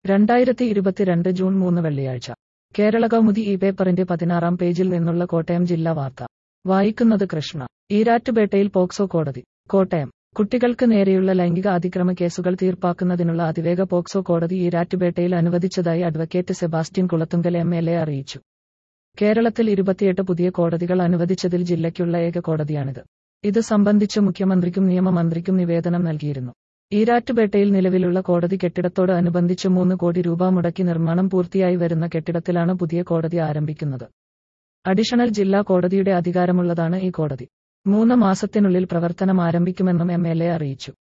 രണ്ടായിരത്തി ഇരുപത്തിരണ്ട് ജൂൺ മൂന്ന് വെള്ളിയാഴ്ച കേരള കൗമുദി ഈ പേപ്പറിന്റെ പതിനാറാം പേജിൽ നിന്നുള്ള കോട്ടയം ജില്ലാ വാർത്ത വായിക്കുന്നത് കൃഷ്ണ ഈരാറ്റുപേട്ടയിൽ പോക്സോ കോടതി കോട്ടയം കുട്ടികൾക്ക് നേരെയുള്ള ലൈംഗിക അതിക്രമ കേസുകൾ തീർപ്പാക്കുന്നതിനുള്ള അതിവേഗ പോക്സോ കോടതി ഈരാറ്റുപേട്ടയിൽ അനുവദിച്ചതായി advocate Sebastian Kulathunkal M L A അറിയിച്ചു കേരളത്തിൽ ഇരുപത്തിയെട്ട് പുതിയ കോടതികൾ അനുവദിച്ചതിൽ ജില്ലയ്ക്കുള്ള ഏക കോടതിയാണിത് ഇത് സംബന്ധിച്ച് മുഖ്യമന്ത്രിക്കും നിയമമന്ത്രിക്കും നിവേദനം നൽകിയിരുന്നു ഈരാറ്റുപേട്ടയിൽ നിലവിലുള്ള കോടതി കെട്ടിടത്തോട് അനുബന്ധിച്ച് മൂന്ന് കോടി രൂപ മുടക്കി നിർമ്മാണം പൂർത്തിയായി വരുന്ന കെട്ടിടത്തിലാണ് പുതിയ കോടതി ആരംഭിക്കുന്നത് അഡീഷണൽ ജില്ലാ കോടതിയുടെ അധികാരമുള്ളതാണ് ഈ കോടതി മൂന്ന് മാസത്തിനുള്ളിൽ പ്രവർത്തനം ആരംഭിക്കുമെന്നും എം എൽ എ അറിയിച്ചു